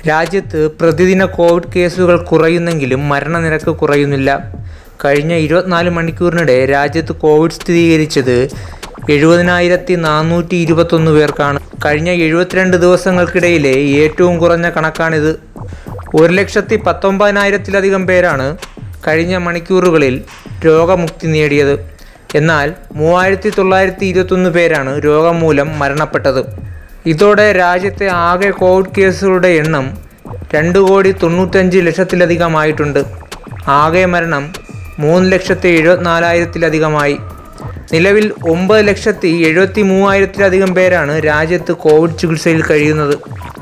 രാജ്യത്ത് പ്രതിദിന കോവിഡ് കേസുകൾ കുറയുന്നെങ്കിലും മരണനിരക്ക് കുറയുന്നില്ല കഴിഞ്ഞ ഇരുപത്തിനാല് മണിക്കൂറിനിടെ രാജ്യത്ത് കോവിഡ് സ്ഥിരീകരിച്ചത് എഴുപതിനായിരത്തി നാനൂറ്റി ഇരുപത്തൊന്ന് പേർക്കാണ് കഴിഞ്ഞ എഴുപത്തിരണ്ട് ദിവസങ്ങൾക്കിടയിലെ ഏറ്റവും കുറഞ്ഞ കണക്കാണിത് ഒരു ലക്ഷത്തി പത്തൊമ്പതിനായിരത്തിലധികം പേരാണ് കഴിഞ്ഞ മണിക്കൂറുകളിൽ രോഗമുക്തി നേടിയത് എന്നാൽ മൂവായിരത്തി തൊള്ളായിരത്തി ഇരുപത്തൊന്ന് പേരാണ് രോഗം മൂലം മരണപ്പെട്ടത് ഇതോടെ രാജ്യത്തെ ആകെ കോവിഡ് കേസുകളുടെ എണ്ണം രണ്ട് കോടി തൊണ്ണൂറ്റഞ്ച് ലക്ഷത്തിലധികമായിട്ടുണ്ട് ആകെ മരണം മൂന്ന് ലക്ഷത്തി എഴുപത്തിനാലായിരത്തിലധികമായി നിലവിൽ ഒമ്പത് ലക്ഷത്തി എഴുപത്തി മൂവായിരത്തിലധികം പേരാണ് രാജ്യത്ത് കോവിഡ് ചികിത്സയിൽ കഴിയുന്നത്